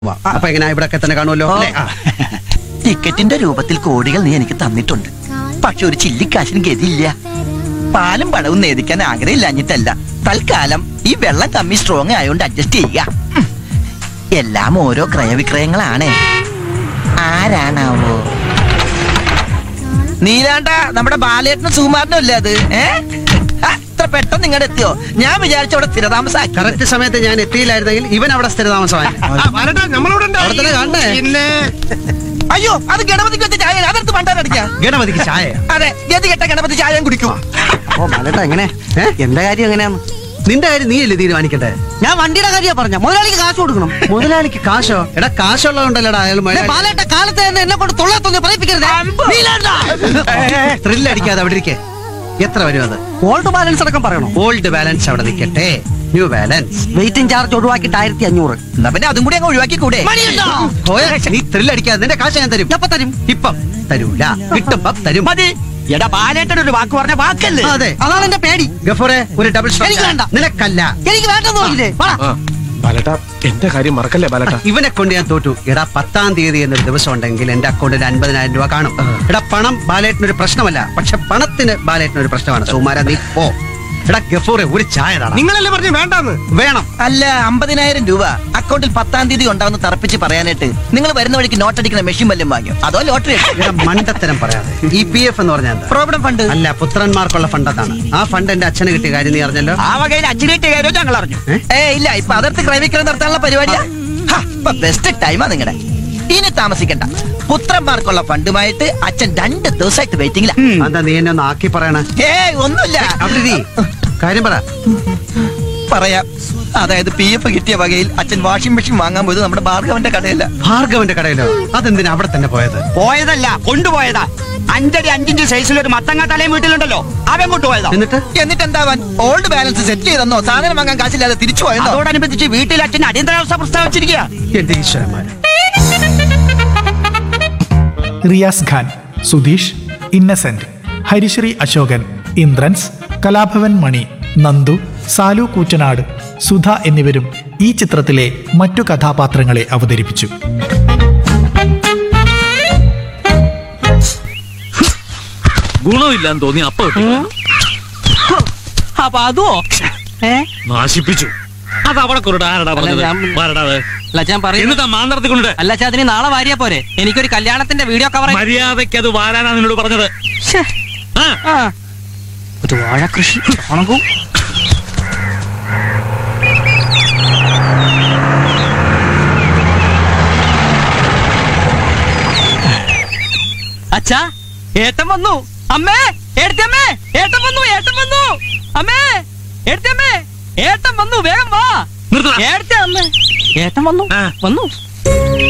വാ. അപ്പൊ എങ്ങനെ ഇവിടെ ഒക്കെ തന്നെ കാണുമല്ലോ അല്ലേ? ആ. ടിക്കറ്റിന്റെ രൂപത്തിൽ കോടികൾ നീ എനിക്ക് തന്നിട്ടുണ്ട് പക്ഷെ ഒരു ചില്ലിക്കാശിന് ഗതിയില്ല പാലും പഴവും നേദിക്കാൻ ആഗ്രഹമില്ലാഞ്ഞിട്ടല്ല തൽക്കാലം ഈ വെള്ളം കമ്മി സ്ട്രോങ് ആയതുകൊണ്ട് അഡ്ജസ്റ്റ് ചെയ്യുക ഉം. എല്ലാം ഓരോ ക്രയവിക്രയങ്ങളാണ് ആരാണാവോ നീലാണ്ട നമ്മുടെ ബാലേട്ടനും സുകുമാരനും അല്ലേ അത് ഏ ആ, ഇത്ര പെട്ടെന്ന് ഇങ്ങോട്ട് എത്തിയോ ഞാൻ വിചാരിച്ച അവിടെ സ്ഥിരതാമസാക്കി കറക്റ്റ് സമയത്ത് ഞാൻ എത്തിയില്ലായിരുന്നെങ്കിൽ ഇവൻ അവിടെ സ്ഥിരതാമസമായി അവിടെ തന്നെ കാണണേ പിന്നെ അയ്യോ അത് ഗണപതിക്ക് വെച്ച ചായ അതെടുത്ത് പണ്ടാരടിക്കാം ഗണപതിക്ക് ചായ അതെ ഗതി കെട്ട ഗണപതി ചായം കുടിക്കും ഓ മലട്ടാ എങ്ങനെ ഏ? എന്റെ കാര്യം എങ്ങനെയാന്ന് നിന്റെ കാര്യം നീയല്ലേ തീരുമാനിക്കട്ടെ ഞാൻ വണ്ടിയുടെ കാര്യ പറഞ്ഞ മുതലാളിക്ക് കാശ് കൊടുക്കണം മുതലാളിക്ക് കാശോ എടാ കാശുള്ളതുകൊണ്ടല്ലടാ അയാൾ ദേ, ബാലേട്ട കാലത്ത് തന്നെ എന്നെ കൊണ്ട് തൊള്ളത്തൊന്ന് പറയിപ്പിക്കരുത് ത്രില്ല് അടിക്കാതെ അവിടെ ഇരിക്കേ എത്ര വരും അത് ഓൾഡ് ബാലൻസ് അടക്കം പറയണോ ഓൾഡ് ബാലൻസ് അവിടെ നിൽക്കട്ടെ ന്യൂ ബാലൻസ് വെയിറ്റിംഗ് ചാർജ് ഒഴിവാക്കിയിട്ട് ആയിരത്തി അഞ്ഞൂറ് എന്നാ പിന്നെ അതും കൂടി അങ്ങ് ഒഴിവാക്കി കൂടെ നീ ത്രില്ല് അടിക്കാതെ നിന്റെ കാശ് ഞാൻ തരും എപ്പ തരും ഇപ്പം തരൂല കിട്ടുമ്പം തരും മതി എടാ ബാലേട്ടൻ ഒരു വാക്ക് പറഞ്ഞ വാക്കല്ലേ അതെ അതാണ് എന്റെ പേടി ഗഫൂറെ ഒരു ഡബിൾ എനിക്ക് വേണ്ട. നിനക്കല്ല എനിക്ക് വേണ്ടെന്ന് പറഞ്ഞില്ലേ വാടാ. ബാലട്ട എന്റെ കാര്യം മറക്കല്ലേ ബാലട്ട ഇവനെ കൊണ്ട് ഞാൻ തോറ്റു എടാ പത്താം തീയതി എന്നൊരു ദിവസം ഉണ്ടെങ്കിൽ എന്റെ അക്കൗണ്ടിൽ അൻപതിനായിരം രൂപ കാണും എടാ പണം ബാലേട്ടിനൊരു പ്രശ്നമല്ല പക്ഷെ പണത്തിന് ബാലേട്ടിനൊരു പ്രശ്നമാണ് സുമാര നീ പോ എടാ ഗഫൂറെ ഒരു ചായ താടാ. നിങ്ങളല്ലേ പറഞ്ഞു വേണ്ടാന്ന് വേണം അല്ല അമ്പതിനായിരം രൂപ അക്കൗണ്ടിൽ പത്താം തീയതി ഉണ്ടാവുന്ന തറപ്പിച്ച് പറയാനായിട്ട് നിങ്ങൾ വരുന്ന വഴിക്ക് നോട്ട് അടിക്കുന്ന മെഷീൻ വല്ലതും വാങ്ങിയോ അതോ ലോട്ടറി എടാ മണ്ടത്തരം പറയാതെ ഈ പി എഫ് എന്ന് പറഞ്ഞാൽ എന്താ പ്രോവിഡന്റ് ഫണ്ട് അല്ല പുത്രന്മാർക്കുള്ള ഫണ്ട് അതാണ് ആ ഫണ്ട് എന്റെ അച്ഛന് കിട്ടിയ കാര്യം നീ അറിഞ്ഞല്ലോ ആ വകയിൽ അച്ഛനേറ്റ് കാര്യം ഞങ്ങൾ അറിഞ്ഞു ഏ? ഏ ഇല്ല ഇപ്പൊ അതിർത്ത് ക്രൈവിക്രയം നടത്താനുള്ള പരിപാടിയാ ബെസ്റ്റ് ടൈമാ നിങ്ങളുടെ ഇനി താമസിക്കണ്ട പുത്രന്മാർക്കുള്ള ഫണ്ടുമായിട്ട് അച്ഛൻ രണ്ട് ദിവസമായിട്ട് വെയിറ്റിംഗില എന്താ നീ എന്നെ ഒന്ന് ആക്കി പറയണ ഏ ഒന്നുമില്ല അവിടെ നീ കാര്യം പറ പറയാം അതായത് പി എഫ് കിട്ടിയ വകയിൽ അച്ഛൻ വാഷിംഗ് മെഷീൻ വാങ്ങാൻ പോയത് നമ്മുടെ ഭാർഗവന്റെ കടയല്ല ഭാർഗവന്റെ കടയിലോ അതെന്തിനാ അവിടെ തന്നെ പോയത് പോയതല്ല കൊണ്ടുപോയതാ അഞ്ചടി അഞ്ചിഞ്ച് സൈസിൽ ഒരു മത്തങ്ങ തലയും വീട്ടിലുണ്ടല്ലോ അവൻ കൊണ്ടുപോയതാ എന്നിട്ട് എന്നിട്ട് എന്താവാൻ ഓൾഡ് ബാലൻസ് സെറ്റിൽ ചെയ്തെന്നോ സാധനം വാങ്ങാൻ കാശില്ലാതെ തിരിച്ചു പോയെന്നോ അതോടനുബന്ധിച്ച് വീട്ടിൽ അച്ഛൻ അടിയന്തരാവസ്ഥ പ്രസ്താവിച്ചിരിക്കുക എന്റെ ഈശ്വരന്മാര് റിയാസ് ഖാൻ സുധീഷ് ഇന്നസെന്റ് ഹരിശ്രീ അശോകൻ ഇന്ദ്രൻസ് കലാഭവൻ മണി നന്ദു സാലു കൂറ്റനാട് സുധ എന്നിവരും ഈ ചിത്രത്തിലെ മറ്റു കഥാപാത്രങ്ങളെ അവതരിപ്പിച്ചു ഗുണമില്ലാന്ന് തോന്നി അപ്പ അപ്പൊ അതോ ഏ നാശിപ്പിച്ചു അത് അവിടെ കൊണ്ടിട്ട് ആരടാ പറഞ്ഞത് ഞാൻ- ആരടാ അത്? അല്ല ഞാൻ പറയുന്നത് എന്നിട്ടാ മാന്തർത്തി കൊണ്ടിട്ട് അല്ല ചാ അതിന് നാളെ വാരിയാ പോരെ എനിക്കൊരു കല്യാണത്തിന്റെ വീഡിയോ കവർ മര്യാദയ്ക്ക് അത് വാരാനാ നിന്നോട് പറഞ്ഞത് ആ ഒരു വാഴ കൃഷി ഉണങ്ങും അച്ഛാ ഏട്ടൻ വന്നു അമ്മേ ഏട്ടമ്മേ ഏട്ടൻ വന്നു ഏട്ടൻ വന്നു അമ്മേ ഏട്ടമ്മേ ഏട്ടൻ വന്നു വേഗം വാ നിർത്തടാ. ഏട്ട അമ്മേ ഏട്ടൻ വന്നു ആ. വന്നു